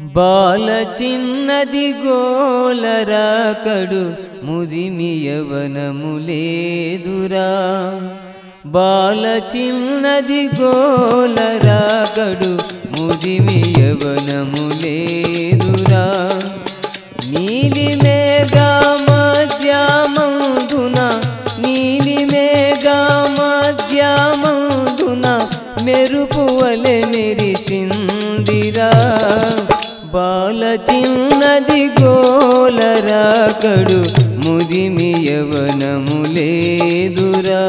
బాల చిన్నది గోలరాకడు ముదిమి యవనము లేదురా బాల చిన్నది గోలరాకడు ముదిమి యవనము లేదురా నీలి మేఘా మధ్యామందున నీలి మేఘా మధ్యామందున మెరుపు వలె మెరిసిందిరా బాల చిన్నది గోలరాకడు ముదిమి యవనము లేదురా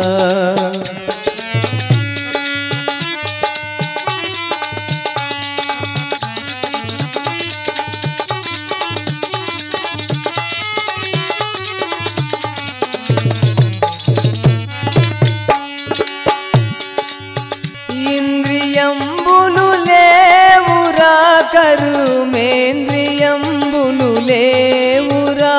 ఇంద్రియంబులు లేవురా కరుమేంద్రియంబులు లేవురా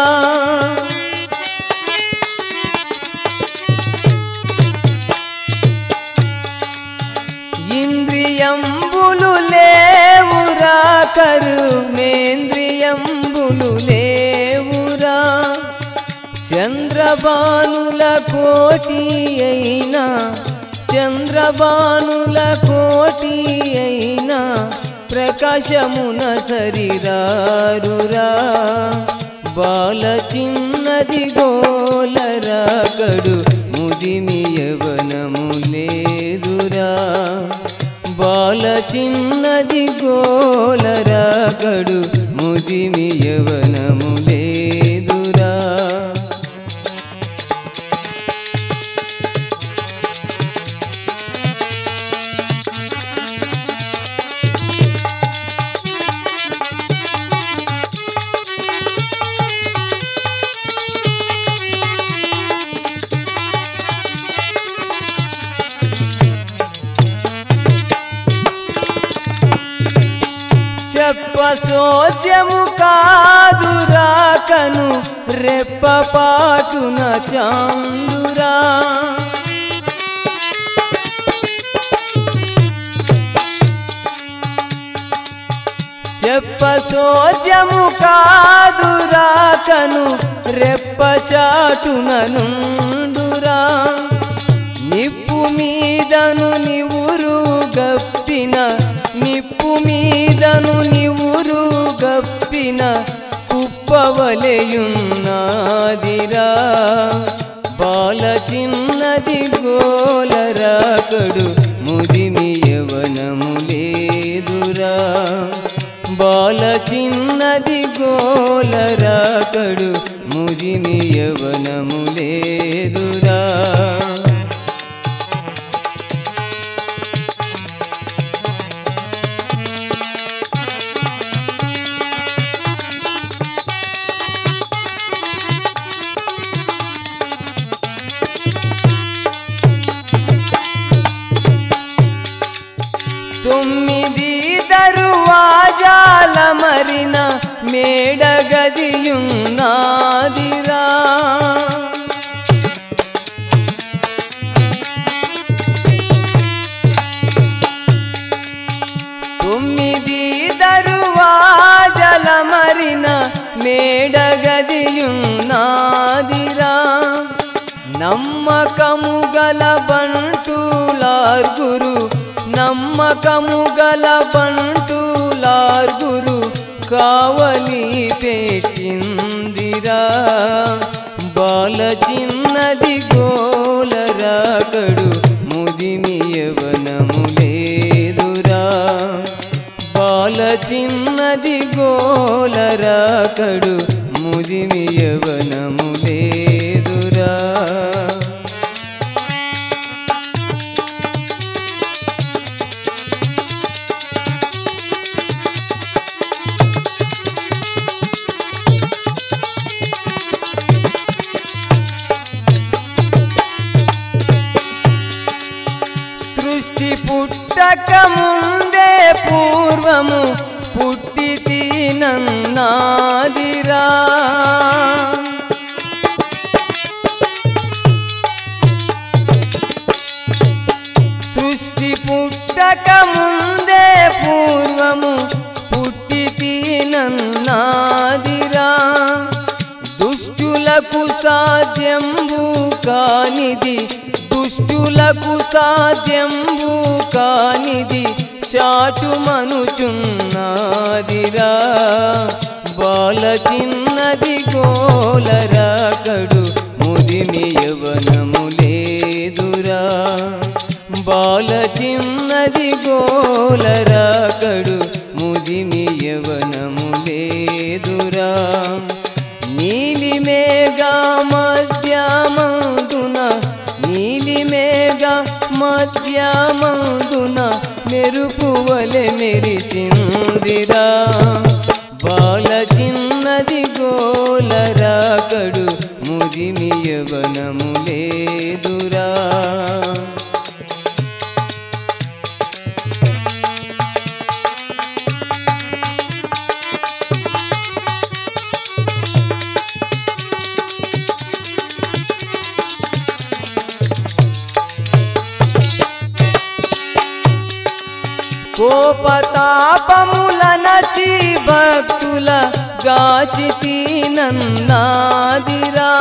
ఇంద్రియంబులు లేవురా కరుమేంద్రియంబులు లేవురా చంద్రబానుల కోటి అయినా చంద్రబానుల కోటి అయినా ప్రకాశమున సరిరారురా బాల చిన్నది గోలరాకడు ముదిమి యవనము లేదురా బాల చిన్నది గోలరాకడు ముదిమి యవనము లేదురా చెప్ప సోద్యము కాదురా కను రెప్ప పాటున చాందురా చెప్ప సోద్యము కాదురా కను రెప్ప చాటున నుండురా నిప్పు మీదను నివురు గప్పిన నిప్పు మీదను నివురు గప్పిన కుప్పవలెయున్నాదిరా బాల చిన్నది గోలరాకడు ముదిమి యవనము లేదురా బాల చిన్నది గోలరాకడు ముదిమి యవనము లేదురా తొమ్మిది దరువాజాల మరిన మేడగదియున్నాదిరా తొమ్మిది దరువాజల మరిన మేడగదియున్నాదిరా నమ్మకము గల బంటులార్గురు నమ్మకము గల బంటులార్గురు కావలి పెట్టిందిరా బాల చిన్నది గోలరాకడు ముదిమి యవనము లేదురా బాల చిన్నది గోలరాకడు ముదిమి యవనము లేదురా సృష్టి పుట్టక ముందే పూర్వము పుట్టి తీనన్నాదిరా సృష్టి పుట్టక ముందే పూర్వము పుట్టి శిష్టులకు సాధ్యంబు కానిది దుష్టులకు సాధ్యంబు కానిది చాటుమనుచున్నాదిరా బాల చిన్నది గోలరాకడు ముదిమి యవనము లేదురా బాల చిన్నది గోలరాకడు ముదిమి యవనము లేదురా నీలి మేఘ మధ్యమందున నీలి మేఘ మధ్యమందున మెరుపువలె మెరిసిందిరా బాల చిన్నది గోలరాకడు ముదిమి యవనము లేదురా కోపతాపముల నచి భక్తుల గాచితి నన్నాదిరా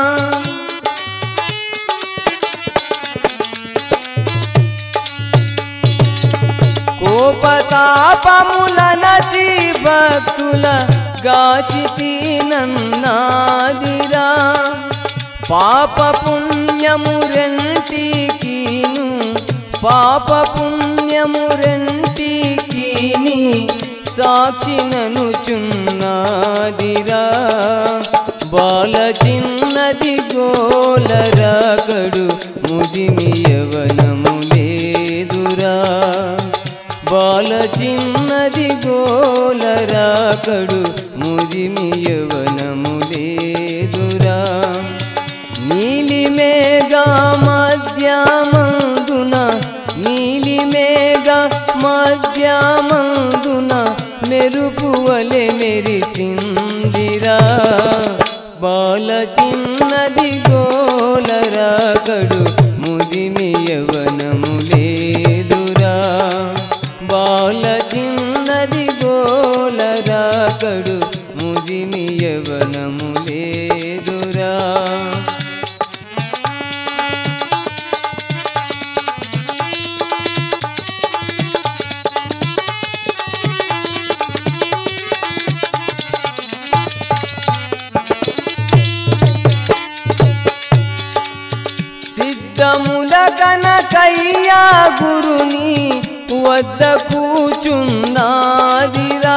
కోపతాపముల నచి భక్తుల గాచితి నన్నాదిరా పాప పుణ్యము రెంటికిను పాప పుణ్యము రెంటికిని సాక్షినను చున్నాదిరా బాల చిన్నది గోలరాకడు ముదిమి యవనము లేదురా బాల చిన్నది గోలరాకడు ముదిమి యవనము లేదురా నీలి మేఘ మధ్యమందున నీలి మేఘ మధ్యమందున మెరుపువలె మెరిసిందిరా బాల చిన్నది గోలరాకడు ముదిమి యవనము లేదురా బాల చిన్నది గోలరాకడు ముదిమి యవనము లేదురా సిద్ధముల కనకయ్యా గురుని వద్ద కూచున్నాదిరా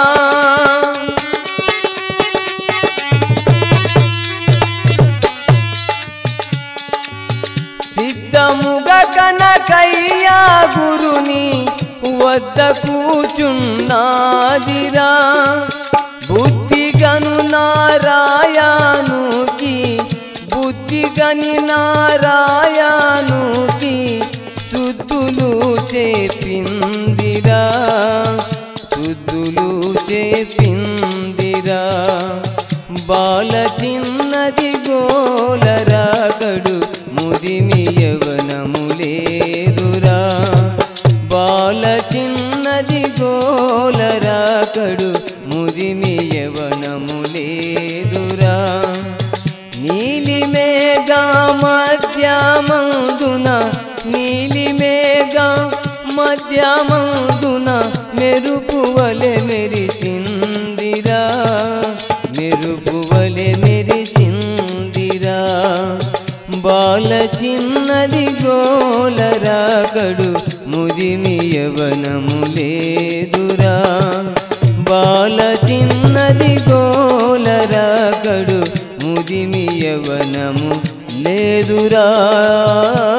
సిద్ధముగ కనకయ్యా గురుని వద్ద కూచున్నాదిరా బుద్ధిగను నారాయణుకి బుద్ధిగని నారాయణుకి శుద్ధులు చేపిందిరా శుద్ధులు చేపిందిరా బాల చిన్నది గోలరాకడు ముదిమి యవనము లేదురా బాల చిన్నది గోలరాకడు ముదిమి యవనము లేదురా నీలి మేఘ మధ్యమందున నీలి మేఘ మధ్యమందున మెరుపువలె మెరిసిందిరా మెరుపువలె మెరిసిందిరా బాల చిన్నది గోలరాకడు ముదిమి యవనము లేదురా బాల చిన్నది గోలరాకడు ముదిమి యవనము లేదురా